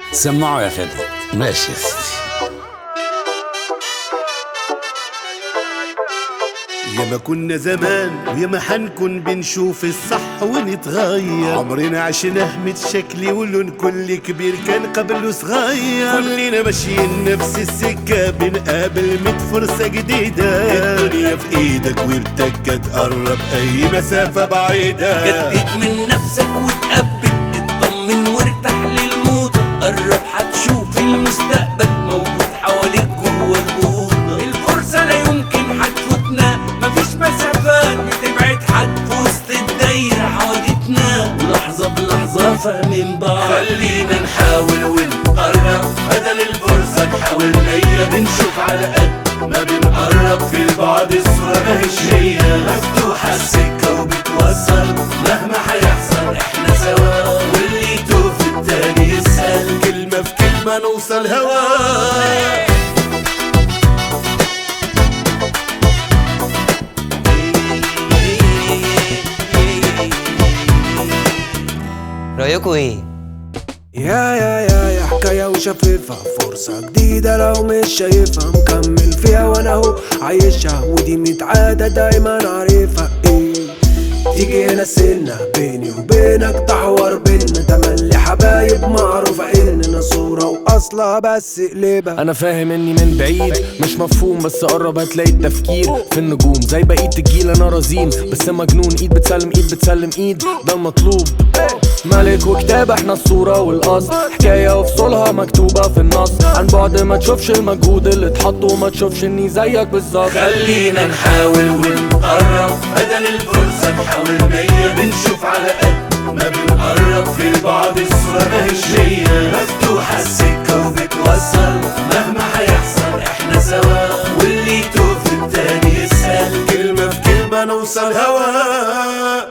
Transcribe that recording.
سمعوا يا خالد ماشي يا سيدي ياما كنا زمان وياما حنكون بنشوف الصح ونتغير عمرنا عشناه متشكلي ولون كل كبير كان قبله صغير كلنا ماشيين نفس السكة بنقابل ميت فرصة جديدة الدنيا في ايدك وبتك تقرب اي مسافة بعيدة جدد من نفسك وتقبل اطمن وارتاح للموت قرب هتشوف المستقبل موجود حواليك جوه الأوضة الفرصة لا يمكن هتفوتنا مفيش مسافات بتبعد حد في وسط الدايرة حوادتنا ولحظة بلحظة فاهمين بعض خلينا نحاول ونقرب بدل الفرصة نحاول نية بنشوف على قد ما بنقرب في البعد الصورة ماهيش هي مفتوحة السكة وبتوصل مهما هيحصل احنا سوا واللي يتوه في التاني يسأل كلمة في كلمة نوصل هوا رأيكوا ايه؟ يا يا يا يا حكاية وشفيفة فرصة جديدة لو مش شايفها مكمل فيها وانا اهو عايشها ودي متعادة دايما عارفها ايه تيجي هنا سنة بيني وبينك تحور بينا تملي حبايب معروفة اننا صورة واصلها بس قلبها انا فاهم اني من بعيد مش مفهوم بس قرب هتلاقي التفكير في النجوم زي بقية الجيل انا رزين بس مجنون ايد بتسلم ايد بتسلم ايد ده المطلوب ملك وكتاب احنا الصورة والاصل حكاية وفصولها مكتوبة في النص عن بعد ما تشوفش المجهود اللي اتحط وما تشوفش اني زيك بالظبط خلينا نحاول ونقرب بدل الفرصة نحاول نية بنشوف على قد ما بنقرب في البعض الصورة ماهيش هي مفتوحة السكة وبتوصل مهما هيحصل احنا سوا واللي يتوه في التاني يسأل كلمة في كلمة نوصل هوا